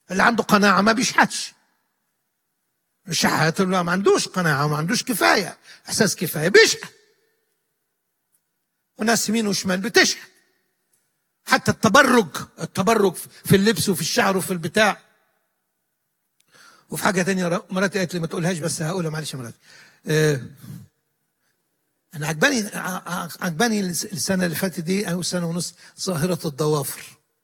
اللي عنده قناعة ما بيشحتش الشحات اللي ما عندوش قناعة وما عندوش كفاية إحساس كفاية بيشحت وناس يمين وشمال بتشحت حتى التبرج التبرج في اللبس وفي الشعر وفي البتاع وفي حاجة تانية مراتي قالت لي ما تقولهاش بس هقولها معلش يا مراتي آه أنا عجباني عجباني السنة اللي فاتت دي أو سنة ونص ظاهرة الضوافر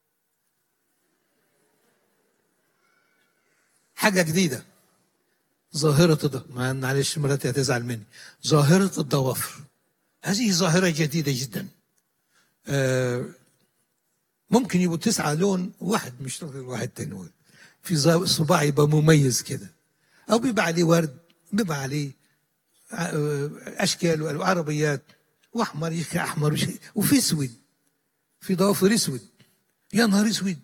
حاجة جديدة ظاهرة الضوافر معلش مراتي هتزعل مني ظاهرة الضوافر هذه ظاهرة جديدة جدا آه ممكن يبقوا تسعة لون واحد مش واحد تاني في صباع يبقى مميز كده أو بيبقى عليه ورد بيبقى عليه أشكال وعربيات وأحمر يشكي أحمر وفي أسود في ضوافر أسود يا نهار أسود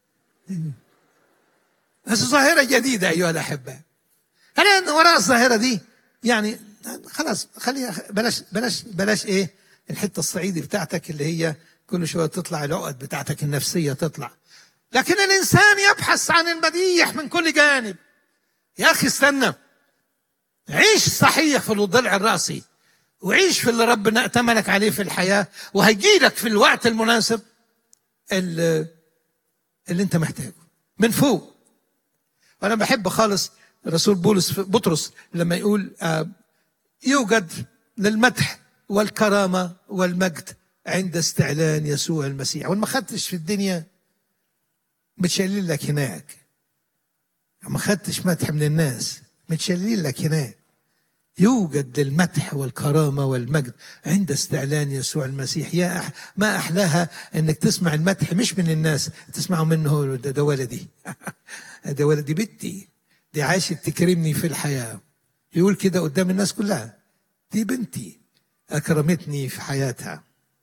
بس ظاهرة جديدة أيها الأحباء أنا وراء الظاهرة دي يعني خلاص خليها بلاش بلاش بلاش إيه الحتة الصعيدي بتاعتك اللي هي كل شوية تطلع العقد بتاعتك النفسية تطلع لكن الإنسان يبحث عن المديح من كل جانب يا أخي استنى عيش صحيح في الضلع الرأسي وعيش في اللي ربنا ائتمنك عليه في الحياة وهيجي لك في الوقت المناسب اللي, اللي انت محتاجه من فوق وانا بحب خالص رسول بولس بطرس لما يقول آه يوجد للمدح والكرامة والمجد عند استعلان يسوع المسيح وما خدتش في الدنيا متشالين لك هناك ما خدتش مدح من الناس متشالين لك هناك يوجد للمدح والكرامة والمجد عند استعلان يسوع المسيح يا أح ما أحلاها أنك تسمع المدح مش من الناس تسمعه منه ده, ده ولدي ده ولدي بنتي دي عاشت تكرمني في الحياة يقول كده قدام الناس كلها دي بنتي أكرمتني في حياتها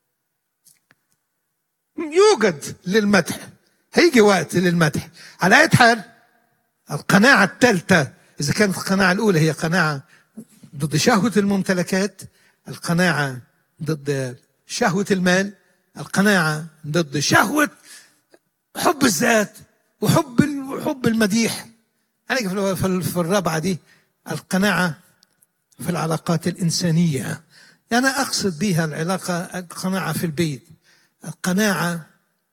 يوجد للمدح هيجي وقت للمدح على أي حال القناعة الثالثة إذا كانت القناعة الأولى هي قناعة ضد شهوة الممتلكات القناعة ضد شهوة المال القناعة ضد شهوة حب الذات وحب حب المديح أنا في الرابعة دي القناعة في العلاقات الإنسانية أنا أقصد بها العلاقة القناعة في البيت القناعة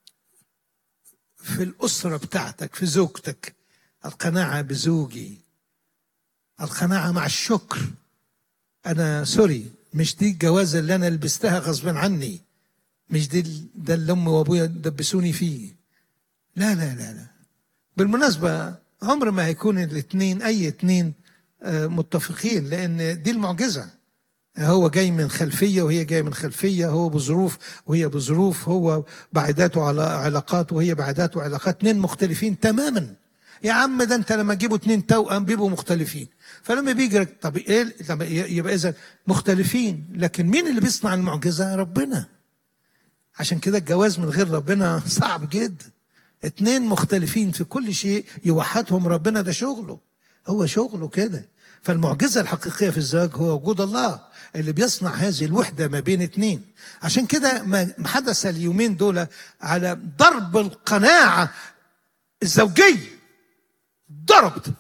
في الأسرة بتاعتك في زوجتك القناعة بزوجي القناعة مع الشكر أنا سوري مش دي الجوازة اللي أنا لبستها غصبا عني مش دي ده اللي أمي وأبويا دبسوني فيه لا لا لا لا بالمناسبة عمر ما هيكون الاثنين أي اثنين متفقين لأن دي المعجزة هو جاي من خلفية وهي جاية من خلفية هو بظروف وهي بظروف هو بعداته على علاقات وهي بعداته علاقات اثنين مختلفين تماما يا عم ده انت لما تجيبوا اثنين توأم بيبقوا مختلفين فلما بيجي طب ايه يبقى اذا مختلفين لكن مين اللي بيصنع المعجزه ربنا عشان كده الجواز من غير ربنا صعب جدا اتنين مختلفين في كل شيء يوحدهم ربنا ده شغله هو شغله كده فالمعجزة الحقيقية في الزواج هو وجود الله اللي بيصنع هذه الوحدة ما بين اتنين عشان كده ما حدث اليومين دول على ضرب القناعة الزوجية ضربت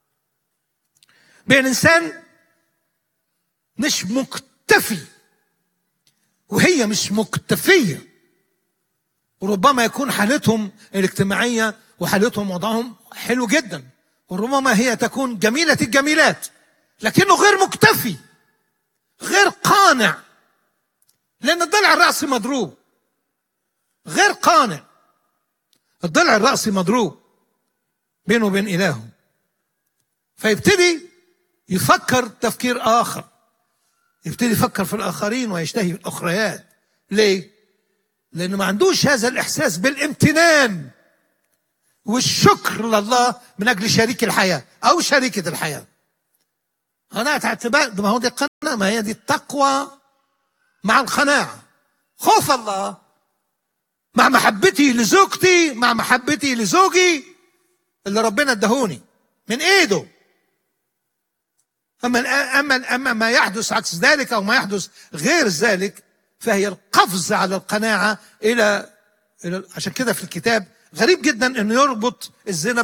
بين انسان مش مكتفي وهي مش مكتفيه وربما يكون حالتهم الاجتماعيه وحالتهم وضعهم حلو جدا وربما هي تكون جميله الجميلات لكنه غير مكتفي غير قانع لان الضلع الراسي مضروب غير قانع الضلع الراسي مضروب بينه وبين إلهه فيبتدي يفكر تفكير آخر يبتدي يفكر في الآخرين ويشتهي الأخريات ليه؟ لأنه ما عندوش هذا الإحساس بالامتنان والشكر لله من أجل شريك الحياة أو شريكة الحياة أنا اعتبار ما هو دي القناعة ما هي دي التقوى مع القناعة خوف الله مع محبتي لزوجتي مع محبتي لزوجي اللي ربنا ادهوني من ايده اما اما اما ما يحدث عكس ذلك او ما يحدث غير ذلك فهي القفز على القناعه الى الى عشان كده في الكتاب غريب جدا انه يربط الزنا